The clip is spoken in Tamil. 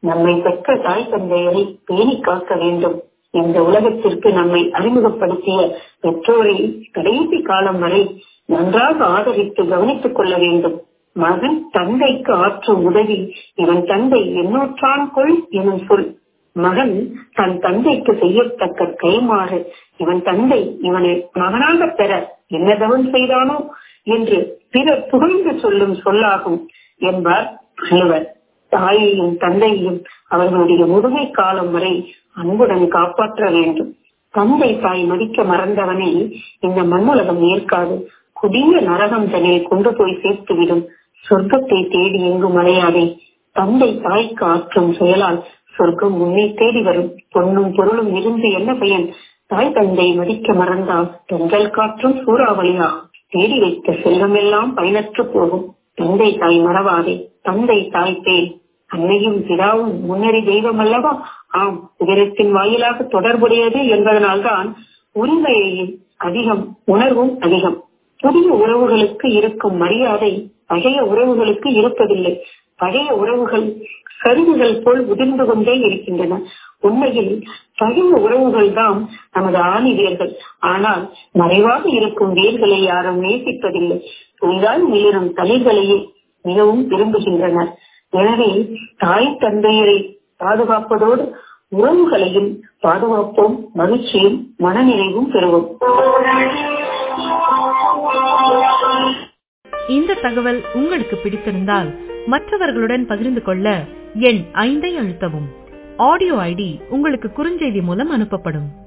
நம்மை பெற்ற தாய் தந்தையரை பேணி காக்க வேண்டும் இந்த உலகத்திற்கு நம்மை அறிமுகப்படுத்திய பெற்றோரை கடைசி காலம் வரை நன்றாக ஆதரித்து கவனித்துக் கொள்ள வேண்டும் மகன் தந்தைக்கு ஆற்றும் உதவி இவன் தந்தை எண்ணூற்றான் கொள் எனும் சொல் மகன் தன் தந்தைக்கு செய்யத்தக்க கைமாறு இவன் தந்தை இவனை மகனாக பெற என்ன தவம் செய்தானோ என்று பிறர் புகழ்ந்து சொல்லும் சொல்லாகும் என்பார் வள்ளுவர் தாயையும் தந்தையையும் அவர்களுடைய முதுமை காலம் வரை அன்புடன் காப்பாற்ற வேண்டும் தந்தை தாய் மதிக்க மறந்தவனை இந்த மண்ணுலகம் ஏற்காது கொடிய நரகம் தன்னில் கொண்டு போய் சேர்த்துவிடும் சொர்க்கத்தை தேடி எங்கும் அலையாதே தந்தை தாய்க்கு ஆற்றும் செயலால் சொர்க்கம் முன்னே தேடி வரும் பொன்னும் பொருளும் இருந்து என்ன பயன் தாய் தந்தை மதிக்க மறந்தால் தென்றல் காற்றும் சூறாவளியா தேடி வைத்த செல்வமெல்லாம் பயனற்று போகும் தந்தை தாய் மறவாதே தந்தை தாய் பேர் அன்னையும் பிதாவும் முன்னறி தெய்வம் அல்லவா ஆம் உதரத்தின் வாயிலாக தொடர்புடையது என்பதனால்தான் உரிமையையும் அதிகம் உணர்வும் அதிகம் புதிய உறவுகளுக்கு இருக்கும் மரியாதை பழைய உறவுகளுக்கு இருப்பதில்லை பழைய உறவுகள் கருவிகள் போல் உதிர்ந்து கொண்டே இருக்கின்றன உண்மையில் பழைய உறவுகள் தான் நமது ஆணி வேர்கள் ஆனால் மறைவாக இருக்கும் வேர்களை யாரும் நேசிப்பதில்லை புதிதாய் மிளரும் தளிர்களையே மிகவும் விரும்புகின்றனர் எனவே தாய் தந்தையரை பாதுகாப்பதோடு உறவுகளையும் பாதுகாப்போம் மகிழ்ச்சியும் மனநிறைவும் பெறுவோம் இந்த தகவல் உங்களுக்கு பிடித்திருந்தால் மற்றவர்களுடன் பகிர்ந்து கொள்ள எண் ஐந்தை அழுத்தவும் ஆடியோ ஐடி உங்களுக்கு குறுஞ்செய்தி மூலம் அனுப்பப்படும்